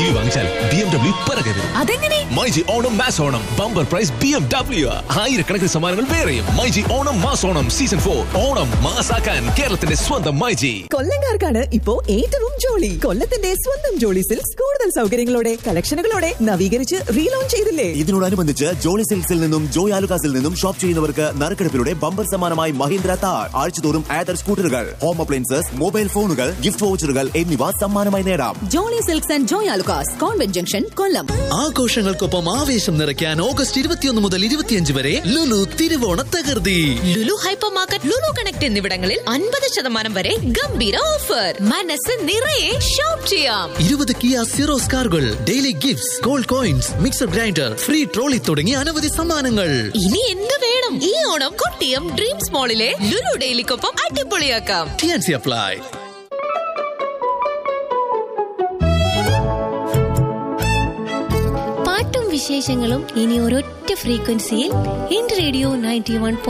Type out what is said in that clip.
daily വാങ്ങിച്ചാൽ B M W പിറകെ വരും അതെങ്ങനെ myG Onam mass Onam bumper prize B M W ആയിരക്കണക്കിന് സമ്മാനങ്ങൾ വേറെയും myG Onam mass Onam season for Onam മാസാക്കാൻ കേരളത്തിന്റെ സ്വന്തം മൈജി കൊല്ലങ്കാർക്കാണ് ഇപ്പോ ഏറ്റവും ജോളി കൊല്ലത്തിന്റെ സ്വന്തം ജോളി സിൽക്സ് കൂടുതൽ സൗകര്യങ്ങളോടെ കളക്ഷനുകളോടെ നവീകരിച്ച് റീലോഞ്ച് ചെയ്തില്ലേ ഇതിനോടനുബന്ധിച്ച് ജോളി സിൽക്സിൽ നിന്നും ജോയ് ആലുകാസിൽ നിന്നും ഷോപ്പ് ചെയ്യുന്നവർക്ക് നറുക്കെടുപ്പിലൂടെ ബമ്പർ സമ്മാനമായി മഹീന്ദ്ര താർ ആഴ്ചതോറും ആദർ സ്കൂട്ടറുകൾ ഹോം അപ്ലയൻസസ് മൊബൈൽ ഫോണുകൾ ഗിഫ്റ്റ് വൗച്ചറുകൾ എന്നിവ സമ്മാനമായി നേടാം Jolly Silks and Joy Alukkas convent junction Kollam ആഘോഷങ്ങൾക്കൊപ്പം ആവേശം നിറയ്ക്കാൻ ഓഗസ്റ്റ് ഇരുപത്തിയൊന്ന് മുതൽ ഇരുപത്തിയഞ്ച് വരെ ലുലു തിരുവോണ തകർത്തി Lulu hypermarket Lulu connect എന്നിവിടങ്ങളിൽ അൻപത് ശതമാനം വരെ ഗംഭീര ഓഫർ മനസ്സ് നിറയെ ഷോപ്പ് ചെയ്യാം ഇരുപത് കിയ സീറോസ് കാറുകൾ daily gifts gold coins mixer grinder free trolley തുടങ്ങി അനവധി സമ്മാനങ്ങൾ ഇനി എന്ത് വേണം ഈ ഓണം കൊട്ടിയം ഡ്രീംസ് മോളിലെ ലുലു ഡെയിലിക്കൊപ്പം അടിപൊളിയാക്കാം ടിയാൻസി അപ്ലൈ പാട്ടും വിശേഷങ്ങളും ഇനി ഒരൊറ്റ ഫ്രീക്വൻസിയിൽ ഇൻ റേഡിയോ നയൻറ്റി വൺ